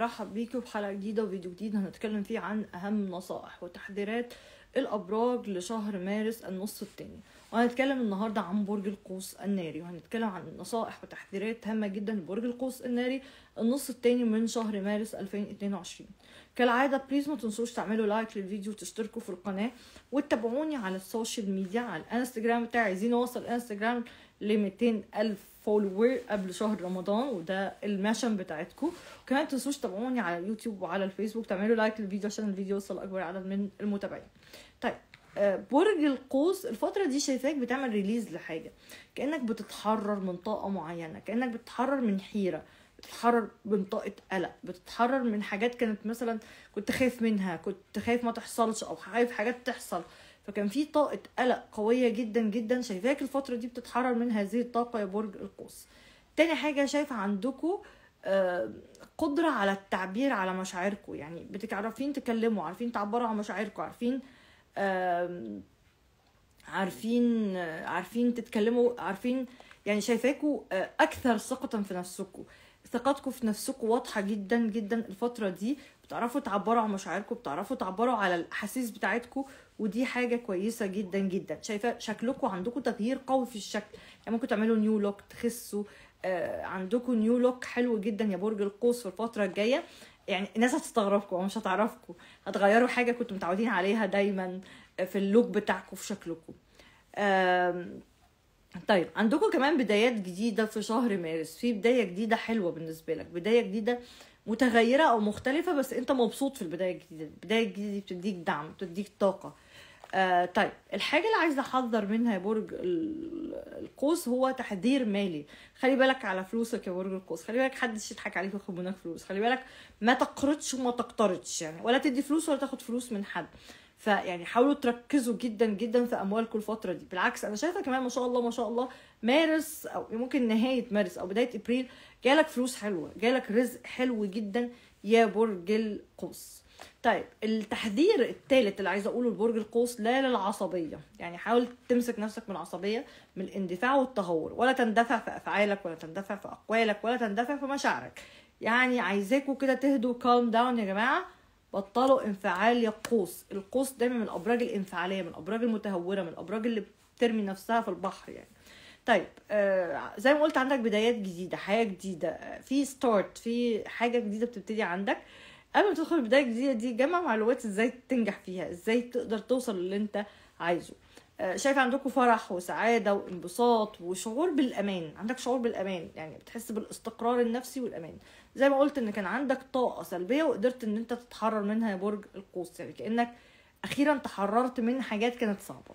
برحب بيكم بحلقة جديدة وفيديو جديد هنتكلم فيه عن أهم نصائح وتحذيرات الأبراج لشهر مارس النص التاني وهنتكلم النهاردة عن برج القوس الناري وهنتكلم عن نصائح وتحذيرات هامة جدا لبرج القوس الناري النص التاني من شهر مارس 2022 كالعادة بليز ما تنسوش تعملوا لايك للفيديو وتشتركوا في القناة وتتابعوني على السوشيال ميديا على الانستجرام بتاعي عايزين نوصل انستجرام ل 200 ألف فولور قبل شهر رمضان وده الماشن بتاعتكم وكمان تنسوش تتابعوني على اليوتيوب وعلى الفيسبوك تعملوا لايك للفيديو عشان الفيديو يوصل اكبر عدد من المتابعين طيب آه، برج القوس الفترة دي شايفاك بتعمل ريليز لحاجة كأنك بتتحرر من طاقة معينة كأنك بتتحرر من حيرة بتتحرر من طاقة قلق بتتحرر من حاجات كانت مثلا كنت خايف منها كنت خايف ما تحصلش او خايف حاجات تحصل فكان في طاقة قلق قوية جدا جدا شايفاك الفترة دي بتتحرر من هذه الطاقة يا برج القوس تاني حاجة شايفة عندكم قدرة على التعبير على مشاعركم يعني بتعرفين تكلموا عارفين تعبروا عن مشاعركم عارفين آم، عارفين عارفين تتكلموا عارفين يعني شايفاكوا آه، اكثر ثقة في نفسكم ثقتكم في نفسكم واضحة جدا جدا الفترة دي بتعرفوا تعبروا عن مشاعركم بتعرفوا تعبروا على الاحاسيس بتاعتكم ودي حاجة كويسة جدا جدا شايفة شكلكم عندكم تغيير قوي في الشكل يعني ممكن تعملوا نيو لوك تخسوا آه، عندكم نيو لوك حلو جدا يا برج القوس في الفترة الجاية يعني الناس هتستغربكم او مش هتعرفكم هتغيروا حاجة كنتوا متعودين عليها دايما في اللوك بتاعكم في شكلكم آم، طيب عندكم كمان بدايات جديدة في شهر مارس في بداية جديدة حلوة بالنسبة لك بداية جديدة متغيرة أو مختلفة بس أنت مبسوط في البداية الجديدة البداية الجديدة دي بتديك دعم بتديك طاقة آه طيب الحاجة اللي عايزة أحذر منها يا برج ال- القوس هو تحذير مالي خلي بالك على فلوسك يا برج القوس خلي بالك حدش يضحك عليك وياخد منك فلوس خلي بالك ما تقرضش وما تقترضش يعني ولا تدي فلوس ولا تاخد فلوس من حد فيعني حاولوا تركزوا جدا جدا في اموالكم الفتره دي بالعكس انا شايفه كمان ما شاء الله ما شاء الله مارس او ممكن نهايه مارس او بدايه ابريل جالك فلوس حلوه جالك رزق حلو جدا يا برج القوس طيب التحذير الثالث اللي عايزه اقوله لبرج القوس لا للعصبيه يعني حاول تمسك نفسك من العصبيه من الاندفاع والتهور ولا تندفع في افعالك ولا تندفع في اقوالك ولا تندفع في مشاعرك يعني عايزاكوا كده تهدوا كالم داون يا جماعه بطلوا انفعال يا قوس القوس دايما من الابراج الانفعاليه من الابراج المتهوره من الابراج اللي بترمي نفسها في البحر يعني طيب آه زي ما قلت عندك بدايات جديده حياه جديده آه، في ستارت في حاجه جديده بتبتدي عندك قبل ما تدخل البدايه الجديده دي جمع معلومات ازاي تنجح فيها ازاي تقدر توصل للي انت عايزه آه، شايف عندكم فرح وسعاده وانبساط وشعور بالامان عندك شعور بالامان يعني بتحس بالاستقرار النفسي والامان زي ما قلت ان كان عندك طاقه سلبيه وقدرت ان انت تتحرر منها يا برج القوس يعني كانك اخيرا تحررت من حاجات كانت صعبه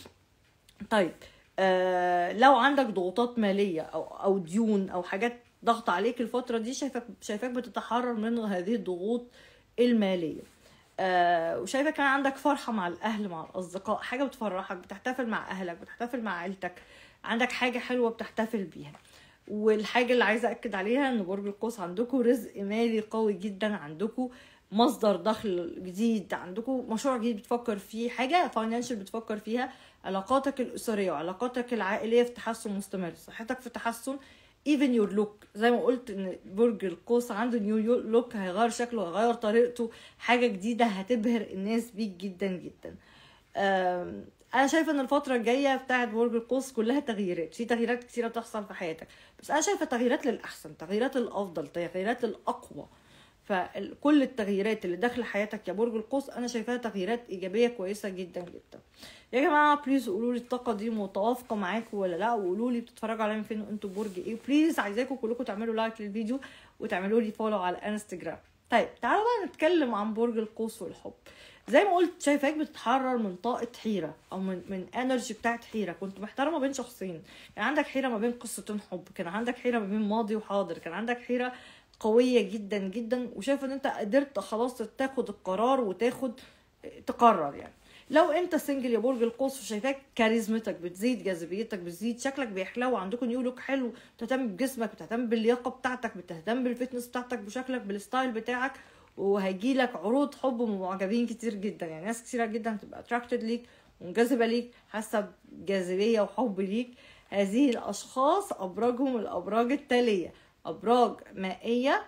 طيب آه لو عندك ضغوطات ماليه او او ديون او حاجات ضغط عليك الفتره دي شايفك شايفاك بتتحرر من هذه الضغوط الماليه آه وشايفه كان عندك فرحه مع الاهل مع الاصدقاء حاجه بتفرحك بتحتفل مع اهلك بتحتفل مع عيلتك عندك حاجه حلوه بتحتفل بيها والحاجه اللي عايزه اكد عليها ان برج القوس عندكم رزق مالي قوي جدا عندكم مصدر دخل جديد عندكم مشروع جديد بتفكر فيه حاجه فاينانشال بتفكر فيها علاقاتك الاسريه وعلاقاتك العائليه في تحسن مستمر صحتك في تحسن even your look زي ما قلت ان برج القوس عنده نيو لوك هيغير شكله هيغير طريقته حاجه جديده هتبهر الناس بيك جدا جدا أم، انا شايفه ان الفتره الجايه بتاعت برج القوس كلها تغييرات في تغييرات كتيره بتحصل في حياتك بس انا شايفه تغييرات للاحسن تغييرات الافضل تغييرات الاقوى فكل التغييرات اللي داخل حياتك يا برج القوس انا شايفاها تغييرات ايجابيه كويسه جدا جدا يا جماعه بليز قولوا لي الطاقه دي متوافقه معاكم ولا لا وقولوا لي بتتفرجوا عليا من فين وانتوا برج ايه بليز عايزاكم كلكم تعملوا لايك للفيديو وتعملوا لي فولو على انستجرام طيب تعالوا بقى نتكلم عن برج القوس والحب زي ما قلت شايفاك بتتحرر من طاقه حيره او من من انرجي بتاعت حيره كنت محتاره ما بين شخصين كان عندك حيره ما بين قصتين حب كان عندك حيره ما بين ماضي وحاضر كان عندك حيره قويه جدا جدا وشايف ان انت قدرت خلاص تاخد القرار وتاخد تقرر يعني لو انت سنجل يا برج القوس وشايفاك كاريزمتك بتزيد جاذبيتك بتزيد شكلك بيحلو عندكم نيو لوك حلو بتهتم بجسمك بتهتم باللياقه بتاعتك بتهتم بالفتنس بتاعتك بشكلك بالستايل بتاعك وهيجي لك عروض حب من معجبين كتير جدا يعني ناس كتيره جدا هتبقى اتراكتد ليك منجذبه ليك حاسه بجاذبيه وحب ليك هذه الاشخاص ابراجهم الابراج التاليه ابراج مائيه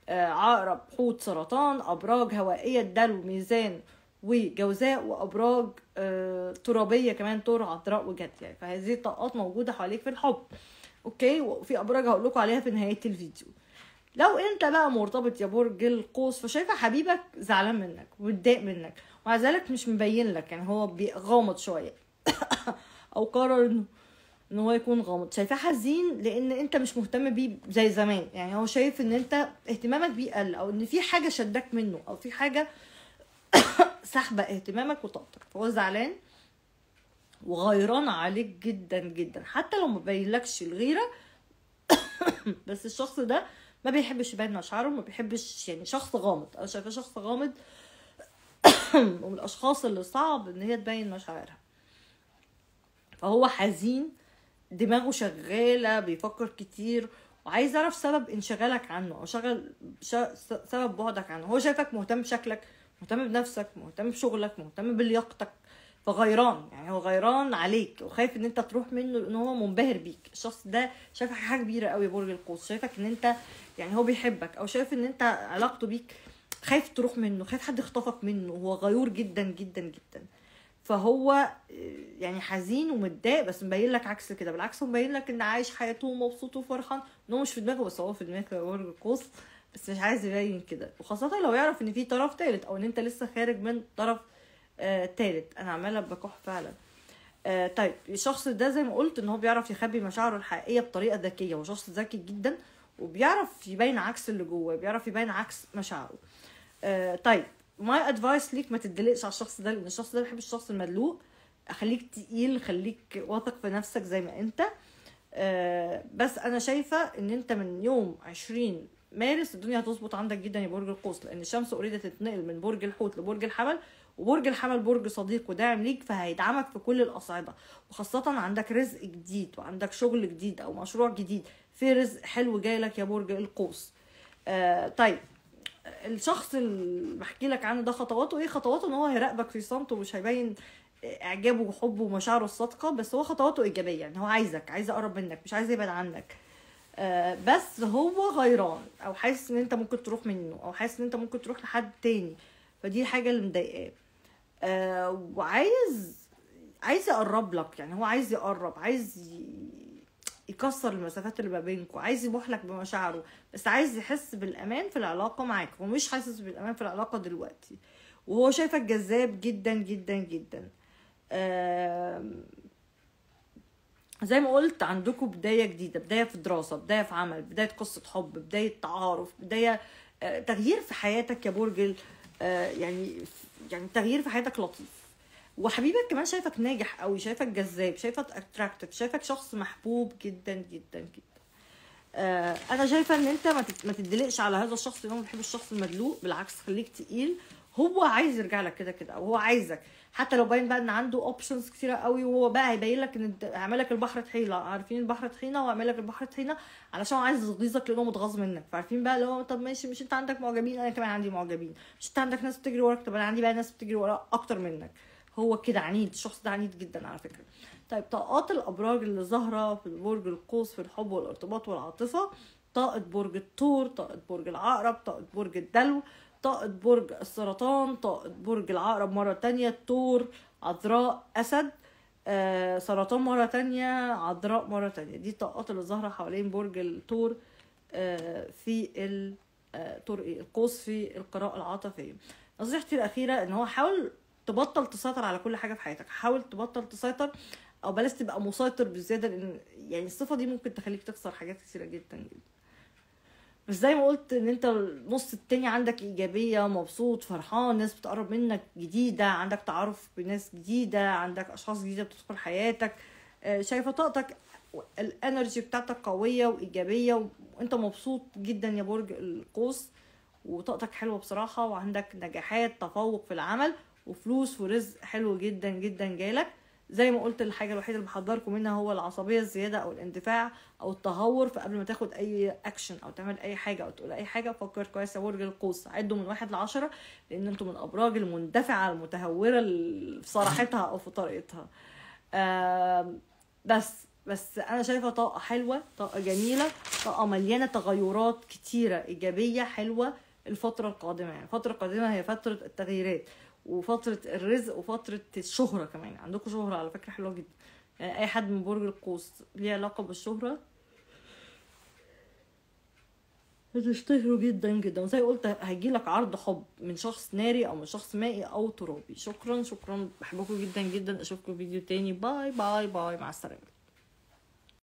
آه، عقرب حوت سرطان ابراج هوائيه دلو ميزان وجوزاء وابراج آه، ترابيه كمان تور عذراء وجد يعني فهذه الطاقات موجوده حواليك في الحب اوكي وفي ابراج هقول لكم عليها في نهايه الفيديو لو انت بقى مرتبط يا برج القوس فشايفه حبيبك زعلان منك ومتضايق منك ومع ذلك مش مبين لك يعني هو غامض شويه او قرر انه ان هو يكون غامض شايفاه حزين لان انت مش مهتم بيه زي زمان يعني هو شايف ان انت اهتمامك بيه قل او ان في حاجه شدك منه او في حاجه سحبه اهتمامك وطاقتك فهو زعلان وغيران عليك جدا جدا حتى لو ما بينلكش الغيره بس الشخص ده ما بيحبش يبين مشاعره ما بيحبش يعني شخص غامض انا شايفاه شخص غامض ومن الاشخاص اللي صعب ان هي تبين مشاعرها فهو حزين دماغه شغاله بيفكر كتير وعايز يعرف سبب انشغالك عنه او شغل سبب بعدك عنه هو شايفك مهتم بشكلك مهتم بنفسك مهتم بشغلك مهتم بلياقتك فغيران يعني هو غيران عليك وخايف ان انت تروح منه لان هو منبهر بيك الشخص ده شايفك حاجه كبيره قوي برج القوس شايفك ان انت يعني هو بيحبك او شايف ان انت علاقته بيك خايف تروح منه خايف حد يخطفك منه هو غيور جدا جدا جدا فهو يعني حزين ومتضايق بس مبين لك عكس كده بالعكس هو مبين لك ان عايش حياته ومبسوط وفرحان ان هو مش في دماغه بس هو في دماغه برج القوس بس مش عايز يبين كده وخاصة لو يعرف ان في طرف تالت او ان انت لسه خارج من طرف آه تالت انا عمالة بكح فعلا آه طيب الشخص ده زي ما قلت ان هو بيعرف يخبي مشاعره الحقيقية بطريقة ذكية هو شخص ذكي جدا وبيعرف يبين عكس اللي جواه بيعرف يبين عكس مشاعره آه طيب ماي ادفايس ليك ما تدلقش على الشخص ده لان الشخص ده بيحب الشخص المدلوق خليك تقيل خليك واثق في نفسك زي ما انت آه بس انا شايفه ان انت من يوم عشرين مارس الدنيا هتظبط عندك جدا يا برج القوس لان الشمس اوريدي تتنقل من برج الحوت لبرج الحمل وبرج الحمل برج صديق وداعم ليك فهيدعمك في كل الاصعده وخاصه عندك رزق جديد وعندك شغل جديد او مشروع جديد في رزق حلو جاي لك يا برج القوس آه طيب الشخص اللي بحكي لك عنه ده خطواته ايه خطواته ان هو هيراقبك في صمت ومش هيبين اعجابه وحبه ومشاعره الصادقه بس هو خطواته ايجابيه يعني هو عايزك عايز يقرب منك مش عايز يبعد عنك آه بس هو غيران او حاسس ان انت ممكن تروح منه او حاسس ان انت ممكن تروح لحد تاني فدي الحاجه اللي مضايقاه آه وعايز عايز يقرب لك يعني هو عايز يقرب عايز يكسر المسافات اللي ما بينكم عايز يبوح لك بمشاعره بس عايز يحس بالامان في العلاقه معاك هو مش حاسس بالامان في العلاقه دلوقتي وهو شايفك جذاب جدا جدا جدا زي ما قلت عندكم بداية جديدة بداية في دراسة بداية في عمل بداية قصة حب بداية تعارف بداية آه، تغيير في حياتك يا برج آه، يعني يعني تغيير في حياتك لطيف وحبيبك كمان شايفك ناجح قوي شايفك جذاب شايفك اتراكتيف شايفك شخص محبوب جدا جدا جدا آه انا شايفه ان انت ما تدلقش على هذا الشخص اللي هو بيحب الشخص المدلوق بالعكس خليك تقيل هو عايز يرجع لك كده كده او هو عايزك حتى لو باين بقى ان عنده اوبشنز كتيره قوي وهو بقى هيبين لك ان هيعمل لك البحر طحينه عارفين البحر طحينه وهيعمل لك البحر طحينه علشان هو عايز يغيظك لانه متغاظ منك فعارفين بقى اللي هو طب ماشي مش انت عندك معجبين انا كمان عندي معجبين مش انت عندك ناس بتجري وراك طب انا عندي بقى ناس بتجري وراك اكتر منك هو كده عنيد الشخص ده عنيد جدا على فكره طيب طاقات الابراج اللي ظاهره في برج القوس في الحب والارتباط والعاطفه طاقه برج الثور طاقه برج العقرب طاقه برج الدلو طاقة برج السرطان طاقة برج العقرب مرة تانية الثور عذراء أسد آه سرطان مرة تانية عذراء مرة تانية دي الطاقات اللي ظاهرة حوالين برج الثور آه في الثور آه ايه القوس في القراءة العاطفية نصيحتي الأخيرة إن هو حاول تبطل تسيطر على كل حاجة في حياتك حاول تبطل تسيطر أو بلاش تبقى مسيطر بزيادة لأن يعني الصفة دي ممكن تخليك تخسر حاجات كتيرة جدا جدا بس زي ما قلت ان انت النص التاني عندك ايجابيه مبسوط فرحان ناس بتقرب منك جديده عندك تعارف بناس جديده عندك اشخاص جديده بتدخل حياتك آه، شايفه طاقتك الانرجي بتاعتك قويه وايجابيه وانت مبسوط جدا يا برج القوس وطاقتك حلوه بصراحه وعندك نجاحات تفوق في العمل وفلوس ورزق حلو جدا جدا جالك زي ما قلت الحاجه الوحيده اللي بحذركم منها هو العصبيه الزياده او الاندفاع او التهور فقبل ما تاخد اي اكشن او تعمل اي حاجه او تقول اي حاجه فكر كويس يا برج القوس عدوا من واحد لعشرة لان انتم من الابراج المندفعه المتهوره في صراحتها او في طريقتها بس بس انا شايفه طاقه حلوه طاقه جميله طاقه مليانه تغيرات كتيره ايجابيه حلوه الفتره القادمه يعني الفتره القادمه هي فتره التغييرات وفتره الرزق وفتره الشهره كمان عندكم شهره على فكره حلوه جدا يعني اي حد من برج القوس ليه علاقه بالشهره هتشتهروا جدا جدا وزي قلت هيجيلك عرض حب من شخص ناري او من شخص مائي او ترابي شكرا شكرا بحبكم جدا جدا اشوفكم فيديو تاني باي باي باي مع السلامه